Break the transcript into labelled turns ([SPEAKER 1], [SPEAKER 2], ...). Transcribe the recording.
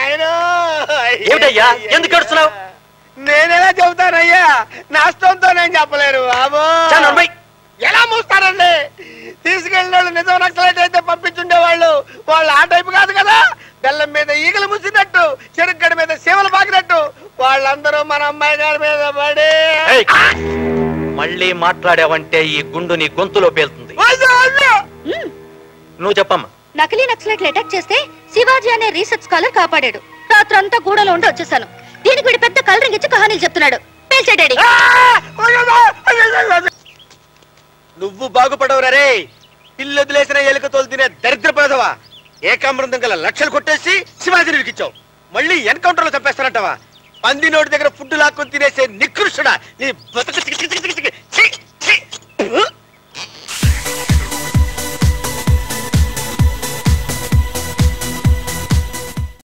[SPEAKER 1] నాయనో
[SPEAKER 2] ఏమిటయ్యా? ఎందుకు ఏడుస్తున్నావ్?
[SPEAKER 1] నేనెలా చెబుతానయ్యా నష్టంతో నేను చెప్పలేను బాబు
[SPEAKER 2] చాలా నమ్మాయి.
[SPEAKER 1] ఎలా మూస్తారండి తీసుకెళ్ళిన వాళ్ళు నిజం నక్సలైట్ అయితే పంపించుండేవాళ్ళు వాళ్ళు ఆ టైపు కాదు కదా బెల్లం మీద ఈగలు ముసినట్టు చెరుగ్గడి మీద సేవలు పాకినట్టు వాళ్ళందరూ మన అమ్మాయి గారి మీద పడి
[SPEAKER 2] ఏయ్! మళ్ళీ మాట్లాడావంటే ఈ గుండు నీ గొంతులో పేలుతుంది
[SPEAKER 1] వద్దు, వద్దు.
[SPEAKER 3] మ్మ్.
[SPEAKER 2] నువ్వు చెప్పమ్మా
[SPEAKER 3] నకిలీ నక్సలైట్లు అటాక్ చేస్తే శివాజీ అనే రీసెర్చ్ స్కాలర్ కాపాడాడు రాత్రంతా గూడలో ఉండి వచ్చేసాను దీనికి వీడి పెద్ద కలరింగ్ ఇచ్చి కహానీలు చెప్తున్నాడు పేల్చే డాడీ
[SPEAKER 1] ఆ! వద్దు, వద్దు, వద్దు. నువ్వు బాగుపడవు రే ఇల్లు వదిలేసిన ఎలుక తోలు తినే దరిద్ర పేదవా ఏకామృతం గల లక్షలు కొట్టేసి శివాజీని విరికిచ్చావు మళ్ళీ ఎన్కౌంటర్ లో చంపేస్తానంటావా పంది నోటి దగ్గర ఫుడ్ లాక్కొని తినేసే నికృష్టుడా నీ బతుకు చికి చికి చికి చికి